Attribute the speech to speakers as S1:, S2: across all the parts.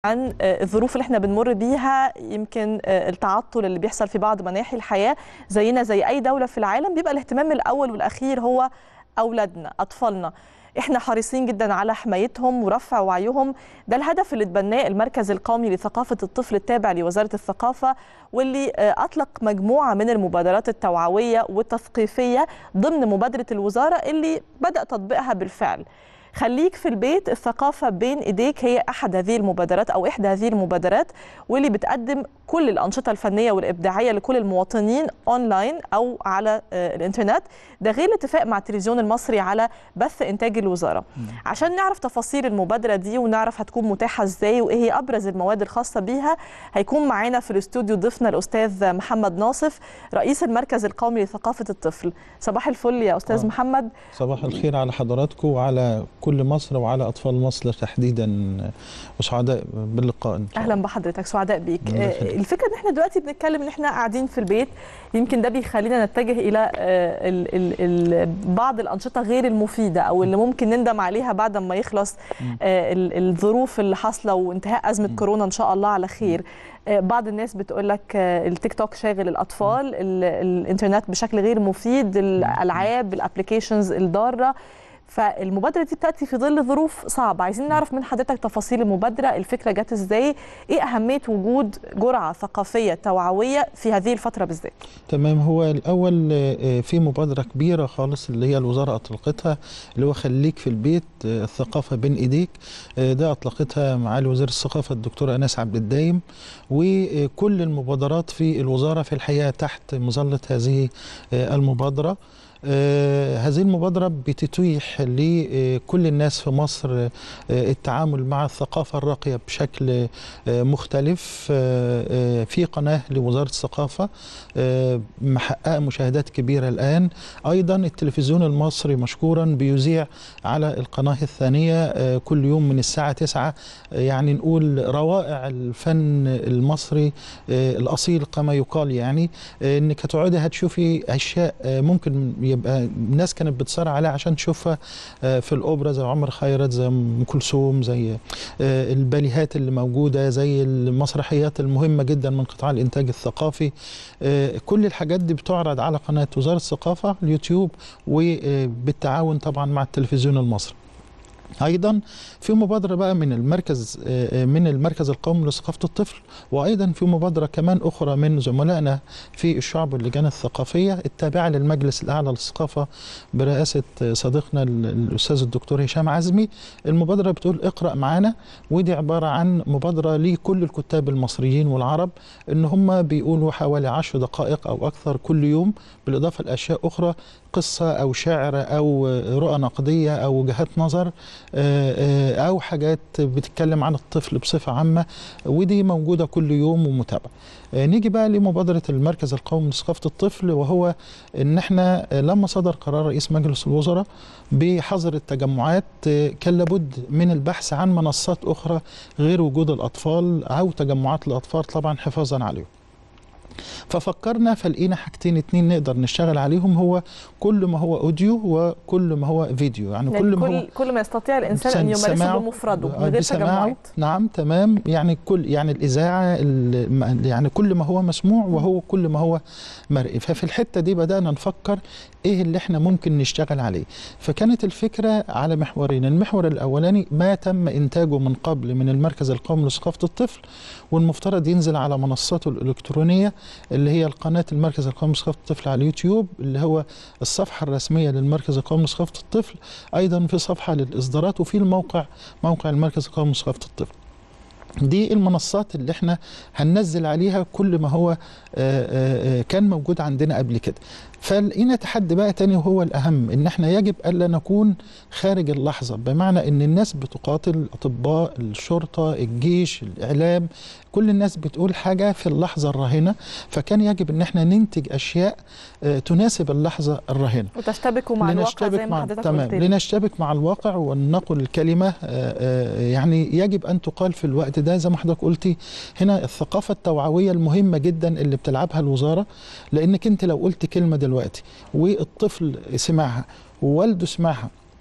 S1: عن الظروف اللي احنا بنمر بيها يمكن التعطل اللي بيحصل في بعض مناحي الحياه زينا زي اي دوله في العالم بيبقى الاهتمام الاول والاخير هو اولادنا اطفالنا احنا حريصين جدا على حمايتهم ورفع وعيهم ده الهدف اللي اتبناه المركز القومي لثقافه الطفل التابع لوزاره الثقافه واللي اطلق مجموعه من المبادرات التوعويه والتثقيفيه ضمن مبادره الوزاره اللي بدا تطبيقها بالفعل خليك في البيت الثقافة بين إيديك هي أحد هذه المبادرات أو إحدى هذه المبادرات واللي بتقدم كل الأنشطة الفنية والإبداعية لكل المواطنين أونلاين أو على الإنترنت ده غير الاتفاق مع التلفزيون المصري على بث إنتاج الوزارة عشان نعرف تفاصيل المبادرة دي ونعرف هتكون متاحة إزاي وإيه هي أبرز المواد الخاصة بيها هيكون معانا في الاستوديو ضيفنا الأستاذ محمد ناصف رئيس المركز القومي لثقافة الطفل صباح الفل يا أستاذ آه. محمد
S2: صباح الخير على حضراتكم وعلى كل مصر وعلى اطفال مصر تحديدا وسعداء باللقاء
S1: اهلا بحضرتك سعداء بيك الفكره ان احنا دلوقتي بنتكلم ان احنا قاعدين في البيت يمكن ده بيخلينا نتجه الى ال ال ال بعض الانشطه غير المفيده او اللي ممكن نندم عليها بعد ما يخلص الظروف اللي حاصله وانتهاء ازمه كورونا ان شاء الله على خير بعض الناس بتقول لك التيك توك شاغل الاطفال الانترنت بشكل غير مفيد الالعاب الابلكيشنز الضاره فالمبادره دي بتاتي في ظل ظروف صعبه عايزين نعرف من حضرتك تفاصيل المبادره الفكره جت ازاي ايه اهميه وجود جرعه ثقافيه توعويه في هذه الفتره بالذات
S2: تمام هو الاول في مبادره كبيره خالص اللي هي الوزاره اطلقتها اللي هو خليك في البيت الثقافه بين ايديك ده اطلقتها معالي وزير الثقافه الدكتوره اناس عبد الدايم وكل المبادرات في الوزاره في الحقيقه تحت مظله هذه المبادره آه هذه المبادرة بتتيح لكل الناس في مصر آه التعامل مع الثقافة الراقية بشكل آه مختلف في قناة لوزارة الثقافة محققة مشاهدات كبيرة الآن أيضا التلفزيون المصري مشكورا بيذيع على القناة الثانية كل يوم من الساعة 9 يعني نقول روائع الفن المصري الأصيل كما يقال يعني إنك هتقعدي هتشوفي أشياء ممكن يبقى الناس كانت بتصارع عليها عشان تشوفها في الاوبرا زي عمر خيرت زي ام كلثوم زي الباليهات اللي موجوده زي المسرحيات المهمه جدا من قطاع الانتاج الثقافي كل الحاجات دي بتعرض على قناه وزاره الثقافه اليوتيوب وبالتعاون طبعا مع التلفزيون المصري ايضا في مبادره بقى من المركز من المركز القومي لثقافه الطفل وايضا في مبادره كمان اخرى من زملائنا في الشعب واللجان الثقافيه التابعه للمجلس الاعلى للثقافه برئاسه صديقنا الاستاذ الدكتور هشام عزمي المبادره بتقول اقرا معانا ودي عباره عن مبادره لكل الكتاب المصريين والعرب ان هم بيقولوا حوالي 10 دقائق او اكثر كل يوم بالاضافه لاشياء اخرى قصه او شعر او رؤى نقديه او وجهات نظر او حاجات بتتكلم عن الطفل بصفه عامه ودي موجوده كل يوم ومتابعه نيجي بقى لمبادره المركز القومي لثقافه الطفل وهو ان احنا لما صدر قرار رئيس مجلس الوزراء بحظر التجمعات كان لابد من البحث عن منصات اخرى غير وجود الاطفال او تجمعات الاطفال طبعا حفاظا عليهم ففكرنا فلقينا حاجتين اتنين نقدر نشتغل عليهم هو كل ما هو اوديو وكل ما هو فيديو
S1: يعني, يعني كل ما هو
S2: كل
S1: ما يستطيع الانسان ان يمارسه بمفرده من غير تجمعات
S2: نعم تمام يعني كل يعني الاذاعه يعني كل ما هو مسموع وهو كل ما هو مرئي ففي الحته دي بدانا نفكر ايه اللي احنا ممكن نشتغل عليه فكانت الفكره على محورين المحور الاولاني ما تم انتاجه من قبل من المركز القومي لثقافه الطفل والمفترض ينزل على منصاته الالكترونيه اللي هي القناه المركز القومي لثقافه الطفل على اليوتيوب اللي هو الصفحه الرسميه للمركز القومي لثقافه الطفل ايضا في صفحه للاصدارات وفي الموقع موقع المركز القومي لثقافه الطفل دي المنصات اللي احنا هننزل عليها كل ما هو كان موجود عندنا قبل كده فلقينا تحدي بقى تاني وهو الأهم إن احنا يجب ألا نكون خارج اللحظة بمعنى إن الناس بتقاتل الأطباء الشرطة الجيش الإعلام كل الناس بتقول حاجة في اللحظة الراهنة فكان يجب إن احنا ننتج أشياء تناسب اللحظة الراهنة
S1: وتشتبكوا مع الواقع زي ما حضرتك
S2: تمام
S1: قلت لي.
S2: لنشتبك مع الواقع ونقل الكلمة يعني يجب أن تقال في الوقت ده زي ما حضرتك قلتي هنا الثقافة التوعوية المهمة جدا اللي بتلعبها الوزارة لأنك أنت لو قلت كلمة دلوقتي والطفل سمعها ووالده سمعها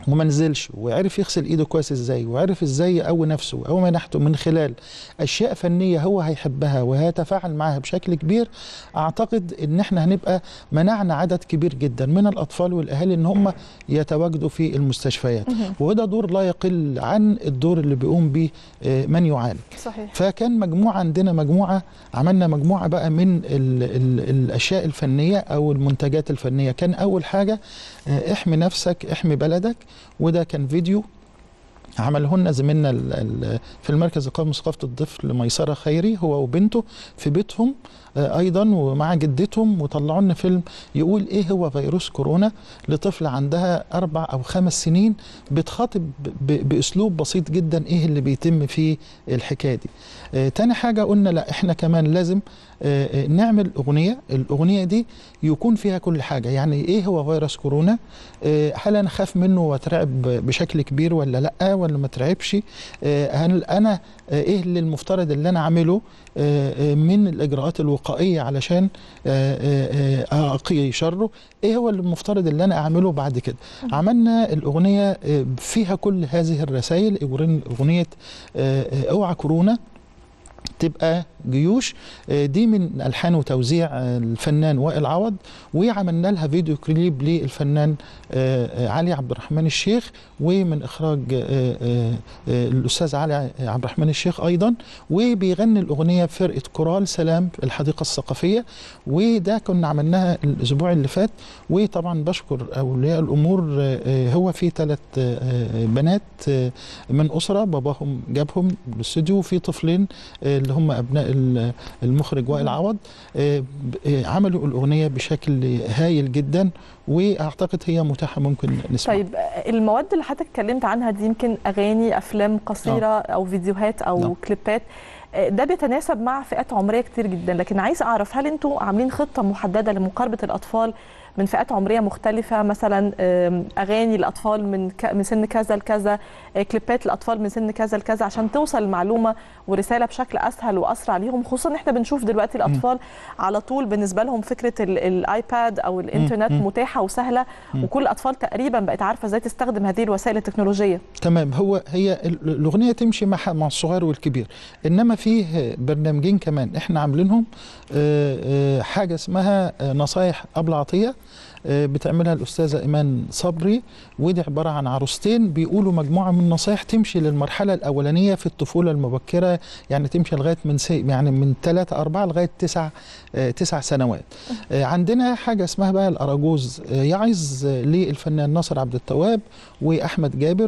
S2: وما نزلش وعرف يغسل ايده كويس ازاي وعرف ازاي يقوي نفسه ويقوي مناحته من خلال اشياء فنيه هو هيحبها وهيتفاعل معاها بشكل كبير اعتقد ان احنا هنبقى منعنا عدد كبير جدا من الاطفال والاهالي ان هم يتواجدوا في المستشفيات وده دور لا يقل عن الدور اللي بيقوم به آه، من يعالج
S1: صحيح
S2: فكان مجموعه عندنا مجموعه عملنا مجموعه بقى من ال ال الاشياء الفنيه او المنتجات الفنيه كان اول حاجه آه، احمي نفسك احمي بلدك وده كان فيديو عمله لنا زميلنا ال- ال- في المركز القومي ثقافه الطفل ميسره خيري هو وبنته في بيتهم آه، ايضا ومع جدتهم وطلعوا لنا فيلم يقول ايه هو فيروس كورونا لطفل عندها اربع او خمس سنين بتخاطب ب- باسلوب بسيط جدا ايه اللي بيتم في الحكايه دي. آه، تاني حاجه قلنا لا احنا كمان لازم آه، آه، نعمل اغنيه الاغنيه دي يكون فيها كل حاجه يعني ايه هو فيروس كورونا آه، هل انا خاف منه واترعب بشكل كبير ولا لا ولا ما اترعبش آه، هل انا آه، ايه اللي المفترض اللي انا اعمله آه، آه، من الاجراءات الوقائيه علشان آه، آه، آه، اقي شره ايه هو اللي المفترض اللي انا اعمله بعد كده عملنا الاغنيه آه، فيها كل هذه الرسائل اغنيه آه، آه، اوعى كورونا تبقى جيوش آه، دي من الحان وتوزيع آه، الفنان وائل عوض وعملنا لها فيديو كليب للفنان آه، آه، علي عبد الرحمن الشيخ ومن اخراج آه، آه، آه، الاستاذ علي عبد الرحمن الشيخ ايضا وبيغني الاغنيه فرقه كورال سلام الحديقه الثقافيه وده كنا عملناها الاسبوع اللي فات وطبعا بشكر اولياء الامور آه، آه، هو في ثلاث بنات آه، من اسره باباهم جابهم الاستوديو وفي طفلين آه، اللي هم ابناء ال- المخرج وائل عوض آه، ب- آه، عملوا الاغنيه بشكل هايل جدا واعتقد هي متاحه ممكن نسمعها
S1: طيب المواد اللي حضرتك اتكلمت عنها دي يمكن اغاني افلام قصيره او فيديوهات او
S2: نعم.
S1: كليبات ده بيتناسب مع فئات عمريه كتير جدا لكن عايز اعرف هل انتوا عاملين خطه محدده لمقاربه الاطفال من فئات عمريه مختلفه مثلا آم، اغاني الاطفال من ك- من سن كذا لكذا آه، كليبات الاطفال من سن كذا لكذا عشان توصل المعلومه ورساله بشكل اسهل واسرع ليهم خصوصا ان احنا بنشوف دلوقتي الاطفال على طول بالنسبه لهم فكره ال- الايباد او الانترنت
S2: مم.
S1: متاحه وسهله
S2: مم.
S1: وكل الاطفال تقريبا بقت عارفه ازاي تستخدم هذه الوسائل التكنولوجيه
S2: تمام هو هي ال- الاغنيه تمشي مع مع الصغير والكبير انما فيه برنامجين كمان احنا عاملينهم آه، آه، حاجه اسمها آه، نصايح ابله عطيه آه، بتعملها الاستاذه ايمان صبري ودي عباره عن عروستين بيقولوا مجموعه من النصايح تمشي للمرحله الاولانيه في الطفوله المبكره يعني تمشي لغايه من سي يعني من 3 4 لغايه 9 تسع سنوات آه، عندنا حاجه اسمها بقى الاراجوز آه، يعظ آه، للفنان ناصر عبد التواب واحمد جابر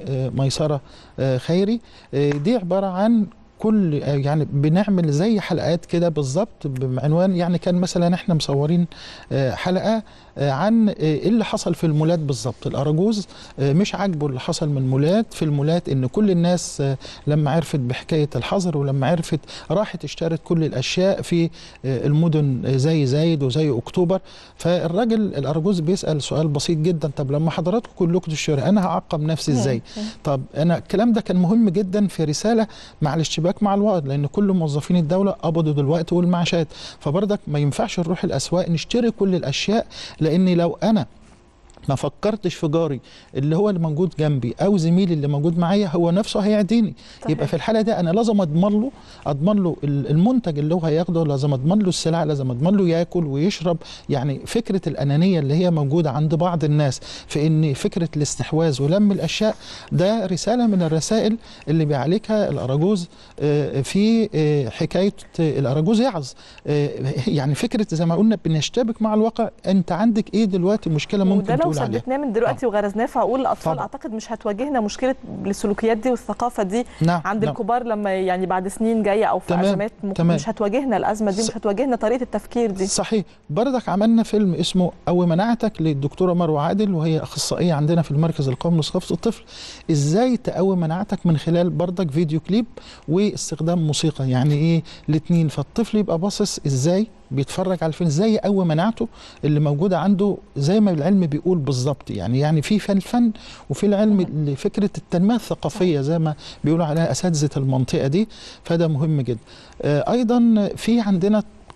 S2: وميسره آه، خيري آه، دي عباره عن كل آه، يعني بنعمل زي حلقات كده بالظبط بعنوان يعني كان مثلا احنا مصورين آه، حلقه آه، عن آه، ايه اللي حصل في المولات بالظبط الاراجوز آه، مش عاجبه اللي حصل من المولات في المولات ان كل الناس آه، لما عرفت بحكايه الحظر ولما عرفت راحت اشترت كل الاشياء في آه، المدن آه، زي زايد وزي اكتوبر فالراجل الارجوز بيسال سؤال بسيط جدا طب لما حضراتكم كلكم تشتروا انا هعقم نفسي ازاي طب انا الكلام ده كان مهم جدا في رساله مع الاشتباك مع الوعد لان كل موظفين الدوله قبضوا دلوقتي والمعاشات فبرضك ما ينفعش نروح الاسواق نشتري كل الاشياء لان لو انا ما فكرتش في جاري اللي هو اللي موجود جنبي او زميلي اللي موجود معايا هو نفسه هيعديني
S1: صحيح.
S2: يبقى في الحاله دي انا لازم اضمن له اضمن له ال- المنتج اللي هو هياخده لازم اضمن له السلع لازم اضمن له ياكل ويشرب يعني فكره الانانيه اللي هي موجوده عند بعض الناس في ان فكره الاستحواذ ولم الاشياء ده رساله من الرسائل اللي بيعالجها الاراجوز آه، في آه، حكايه آه، الاراجوز يعظ آه، يعني فكره زي ما قلنا بنشتبك مع الواقع انت عندك ايه دلوقتي مشكله
S1: وده
S2: ممكن
S1: لو
S2: تقول عليها
S1: ثبتناه من دلوقتي وغرزناه في عقول الاطفال
S2: طبعا.
S1: اعتقد مش هتواجهنا مشكله السلوكيات دي والثقافه دي
S2: نعم
S1: عند
S2: نعم.
S1: الكبار لما يعني بعد سنين جايه او في
S2: تمام،
S1: ازمات ممكن
S2: تمام.
S1: مش هتواجهنا الازمه دي
S2: ص-
S1: مش هتواجهنا طريقه التفكير دي
S2: صحيح بردك عملنا فيلم اسمه قوي مناعتك للدكتوره مروه عادل وهي اخصائيه عندنا في المركز القومي لثقافه الطفل ازاي تقوي مناعتك من خلال بردك فيديو كليب واستخدام موسيقى يعني ايه الاثنين فالطفل يبقى باصص ازاي بيتفرج على الفيلم ازاي يقوي مناعته اللي موجوده عنده زي ما العلم بيقول بالظبط يعني يعني في فن الفن وفي العلم اللي فكره التنميه الثقافيه زي ما بيقولوا عليها اساتذه المنطقه دي فده مهم جدا آه، ايضا في عندنا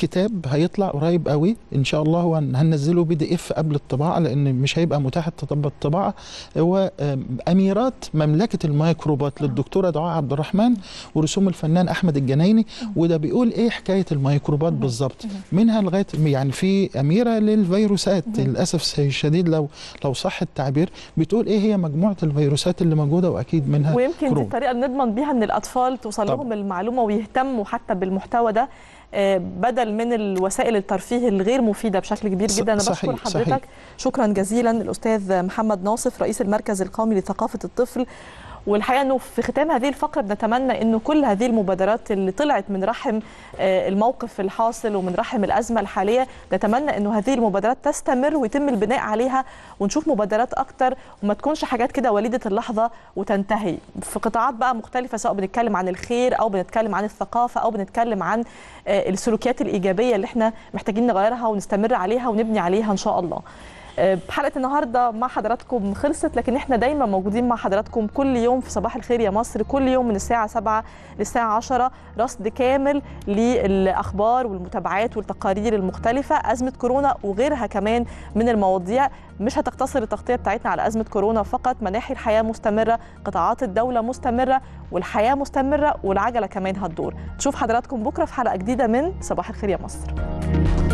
S2: كتاب هيطلع قريب قوي ان شاء الله هو هننزله بي دي اف قبل الطباعه لان مش هيبقى متاح الطباعه هو اميرات مملكه الميكروبات للدكتوره دعاء عبد الرحمن ورسوم الفنان احمد الجنايني وده بيقول ايه حكايه الميكروبات بالظبط منها لغايه يعني في اميره للفيروسات للاسف الشديد لو لو صح التعبير بتقول ايه هي مجموعه الفيروسات اللي موجوده واكيد منها
S1: ويمكن
S2: كورونا.
S1: دي الطريقه اللي نضمن بيها ان الاطفال توصل
S2: طبعا.
S1: لهم المعلومه ويهتموا حتى بالمحتوى ده بدل من الوسائل الترفيه الغير مفيده بشكل كبير جدا انا
S2: صحيح
S1: بشكر حضرتك
S2: صحيح.
S1: شكرا جزيلا الاستاذ محمد ناصف رئيس المركز القومي لثقافه الطفل والحقيقه انه في ختام هذه الفقره بنتمنى انه كل هذه المبادرات اللي طلعت من رحم الموقف الحاصل ومن رحم الازمه الحاليه نتمنى انه هذه المبادرات تستمر ويتم البناء عليها ونشوف مبادرات اكتر وما تكونش حاجات كده وليده اللحظه وتنتهي في قطاعات بقى مختلفه سواء بنتكلم عن الخير او بنتكلم عن الثقافه او بنتكلم عن السلوكيات الايجابيه اللي احنا محتاجين نغيرها ونستمر عليها ونبني عليها ان شاء الله حلقه النهارده مع حضراتكم خلصت لكن احنا دايما موجودين مع حضراتكم كل يوم في صباح الخير يا مصر كل يوم من الساعه 7 للساعه 10 رصد كامل للاخبار والمتابعات والتقارير المختلفه ازمه كورونا وغيرها كمان من المواضيع مش هتقتصر التغطيه بتاعتنا على ازمه كورونا فقط مناحي الحياه مستمره قطاعات الدوله مستمره والحياه مستمره والعجله كمان هتدور نشوف حضراتكم بكره في حلقه جديده من صباح الخير يا مصر